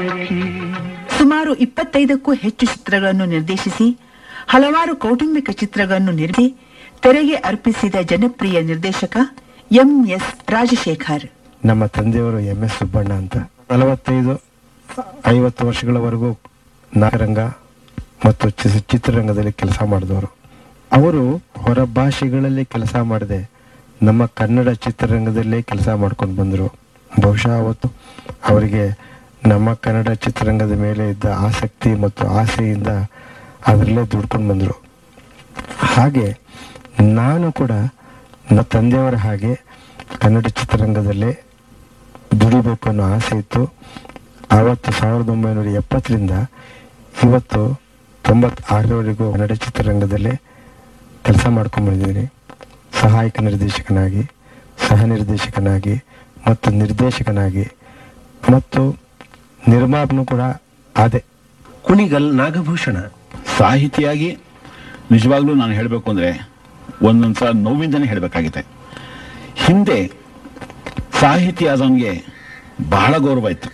ಸುಮಾರು ಇಪ್ಪತ್ತೈದಕ್ಕೂ ಹೆಚ್ಚು ಚಿತ್ರಗಳನ್ನು ನಿರ್ದೇಶಿಸಿ ಹಲವಾರು ಕೌಟುಂಬಿಕ ಚಿತ್ರಗಳನ್ನು ನಿರ್ಮಿಸಿ ತೆರೆಗೆ ಅರ್ಪಿಸಿದ ಜನಪ್ರಿಯ ನಿರ್ದೇಶಕ ಎಂ ಎಸ್ ರಾಜಶೇಖರ್ ನಮ್ಮ ತಂದೆಯವರು ಎಂ ಎಸ್ ಸುಬ್ಬಣ್ಣ ಅಂತ ನಲವತ್ತೈದು ಐವತ್ತು ವರ್ಷಗಳವರೆಗೂ ನಾಗರಂಗ ಮತ್ತು ಚಿ- ಚಿತ್ರರಂಗದಲ್ಲಿ ಕೆಲಸ ಮಾಡಿದವರು ಅವರು ಹೊರ ಭಾಷೆಗಳಲ್ಲಿ ಕೆಲಸ ಮಾಡದೆ ನಮ್ಮ ಕನ್ನಡ ಚಿತ್ರರಂಗದಲ್ಲೇ ಕೆಲಸ ಮಾಡ್ಕೊಂಡು ಬಂದರು ಬಹುಶಃ ಅವತ್ತು ಅವರಿಗೆ ನಮ್ಮ ಕನ್ನಡ ಚಿತ್ರರಂಗದ ಮೇಲೆ ಇದ್ದ ಆಸಕ್ತಿ ಮತ್ತು ಆಸೆಯಿಂದ ಅದರಲ್ಲೇ ದುಡ್ಕೊಂಡು ಬಂದರು ಹಾಗೆ ನಾನು ಕೂಡ ನನ್ನ ತಂದೆಯವರ ಹಾಗೆ ಕನ್ನಡ ಚಿತ್ರರಂಗದಲ್ಲೇ ದುಡಿಬೇಕು ಅನ್ನೋ ಆಸೆ ಇತ್ತು ಆವತ್ತು ಸಾವಿರದ ಒಂಬೈನೂರ ಎಪ್ಪತ್ತರಿಂದ ಇವತ್ತು ತೊಂಬತ್ತಾರರವರೆಗೂ ಕನ್ನಡ ಚಿತ್ರರಂಗದಲ್ಲೇ ಕೆಲಸ ಮಾಡ್ಕೊಂಡು ಬಂದಿದ್ದೀನಿ ಸಹಾಯಕ ನಿರ್ದೇಶಕನಾಗಿ ಸಹ ನಿರ್ದೇಶಕನಾಗಿ ಮತ್ತು ನಿರ್ದೇಶಕನಾಗಿ ಮತ್ತು ನಿರ್ಮಾಪನು ಕೂಡ ಆದೆ ಕುಣಿಗಲ್ ನಾಗಭೂಷಣ ಸಾಹಿತಿಯಾಗಿ ನಿಜವಾಗ್ಲೂ ನಾನು ಹೇಳಬೇಕು ಅಂದರೆ ಒಂದೊಂದು ಸಲ ನೋವಿಂದನೇ ಹೇಳಬೇಕಾಗಿದೆ ಹಿಂದೆ ಸಾಹಿತಿ ಆದವನಿಗೆ ಬಹಳ ಗೌರವ ಇತ್ತು